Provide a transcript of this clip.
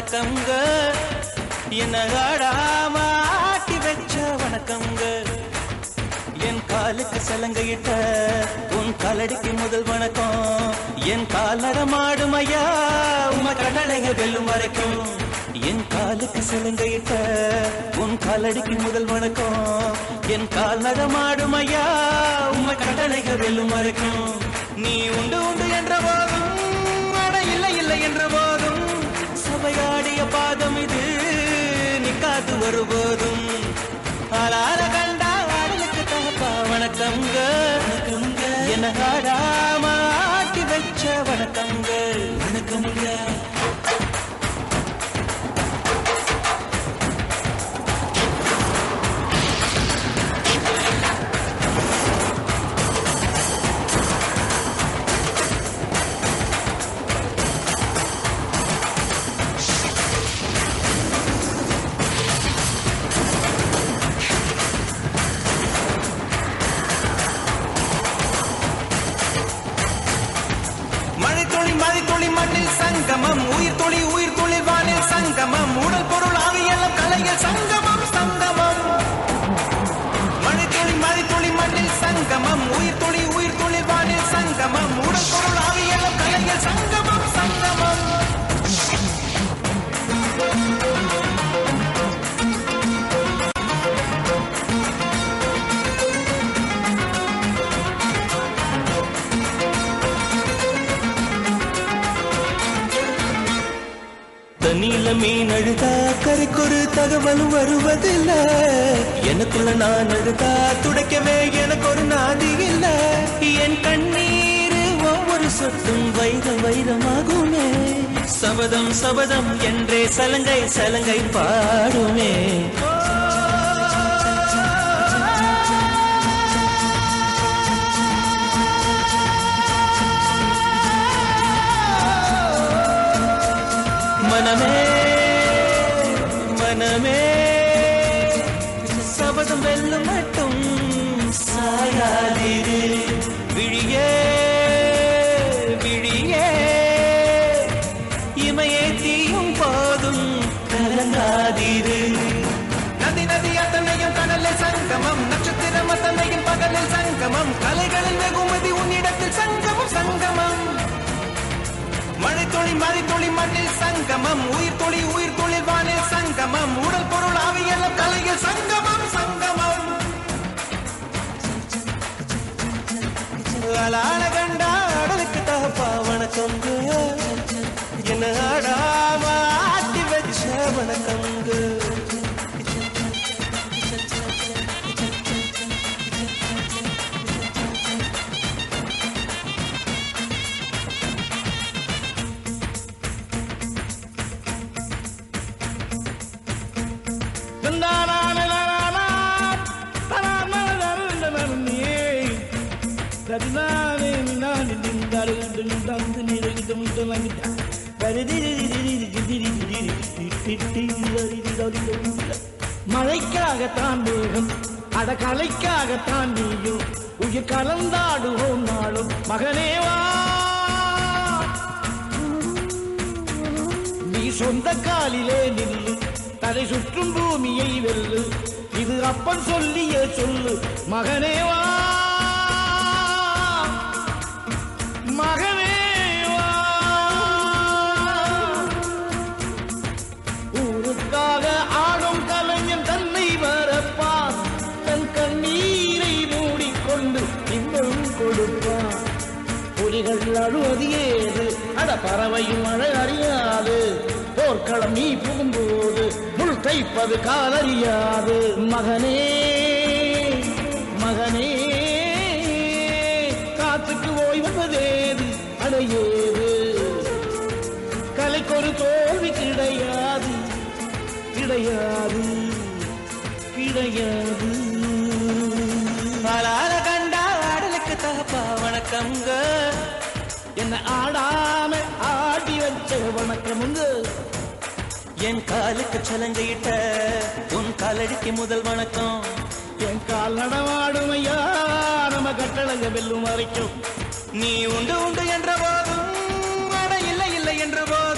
வணக்கங்க என்ன ஆடாம ஆட்டி வச்ச வணக்கங்க என் காலுக்கு சலங்கையிட்ட உன் காலடிக்கு முதல் வணக்கம் என் கால் நடமாடும் ஐயா உம கடலைக வெல்லும் வரைக்கும் என் காலுக்கு சலங்கையிட்ட உன் காலடிக்கு முதல் வணக்கம் என் கால் நடமாடும் ஐயா உம கடலைக வெல்லும் வரைக்கும் நீ உண்டு உண்டு என்ற போதும் அட இல்லை இல்லை என்ற போதும் சபையாடிய பாதம் இது நிக்காது ஒருபோதும் ஆளார கண்டா ஆடலுக்கு தகப்பா வணக்கங்க என்ன ஆடாம ஆட்டி வச்ச வணக்கங்க வணக்கங்க மழைத்துளி மழைத்துளி மண்ணில் சங்கமம் உயிர் துளி உயிர் துளி வானில் சங்கமம் உடல் பொருள் ஆவியெல்லாம் கலையில் சங்கமம் சங்கமம் மழைத்துளி மழைத்துளி மண்ணில் சங்கமம் உயிர் துளி உயிர் துளி வானில் சங்கமம் உடல் பொருள் ஆவியெல்லாம் கலையில் சங்கமம் சங்கமம் தண்ணியில மீன் அழுதா கரைக்கொரு தகவலும் வருவதில்ல எனக்குள்ள நான் அழுதா துடைக்கவே எனக்கு ஒரு நாதி இல்ல என் கண்ணீர் ஒவ்வொரு சொட்டும் வைரம் வைரமாகுமே சபதம் சபதம் என்றே சலங்கை சலங்கை பாடுமே மனமே மனமே சபதம் வெல்லும் மட்டும் சாயாதிரு விழியே விழியே இமையே தீயும் போதும் கலங்காதிரு நதி நதி அத்தனையும் கடலில் சங்கமம் நட்சத்திரம் அத்தனையும் பகலில் சங்கமம் கலைகளின் வெகுமதி உன்னிடத்தில் சங்கமம் சங்கமம் மழை துளி மழை துளி மண்ணில் சங்கமம் உயிர் துளி உயிர் துளி வானில் சங்கமம் உடல் பொருள் ஆவியெல்லாம் கலையில் சங்கமம் சங்கமம் அலால கண்டா அடலுக்கு தகப்பா வணக்கங்க என்ன ஆடாம ஆட்டி வச்ச வணக்கங்க மழைக்காகத்தான் வேகம் அட கலைக்காகத்தான் நீயும் உயிர் கலந்தாடுவோம் நாளும் மகனேவா நீ சொந்த காலிலே நில்லு தலை சுற்றும் பூமியை வெல்லு இது அப்பன் சொல்லிய சொல்லு மகனேவா மகனேவா ஊருக்காக ஆடும் கலைஞன் தன்னை வரப்பான் தன் கண்ணீரை மூடிக்கொண்டு இன்னும் கொடுப்பான் புலிகள் அழுவது ஏது அட பறவையும் அழ அறியாது போர்க்களம் நீ புகும்போது முள் தைப்பது காலறியாது மகனே மகனே காத்துக்கு ஓய்வதேது அடையேது கலைக்கொரு தோல்வி கிடையாது கிடையாது கிடையாது அலால கண்டா அடலுக்கு தகப்பா வணக்கங்க என்ன ஆடாம ஆடி வச்ச வணக்கமுங்க என் காலுக்கு சலங்கையிட்ட உன் காலடிக்கு முதல் வணக்கம் என் கால் நடமாடும் ஐயா நம்ம கட்டளங்க வெல்லும் வரைக்கும் நீ உண்டு உண்டு என்ற போதும் அட இல்லை இல்லை என்ற போதும்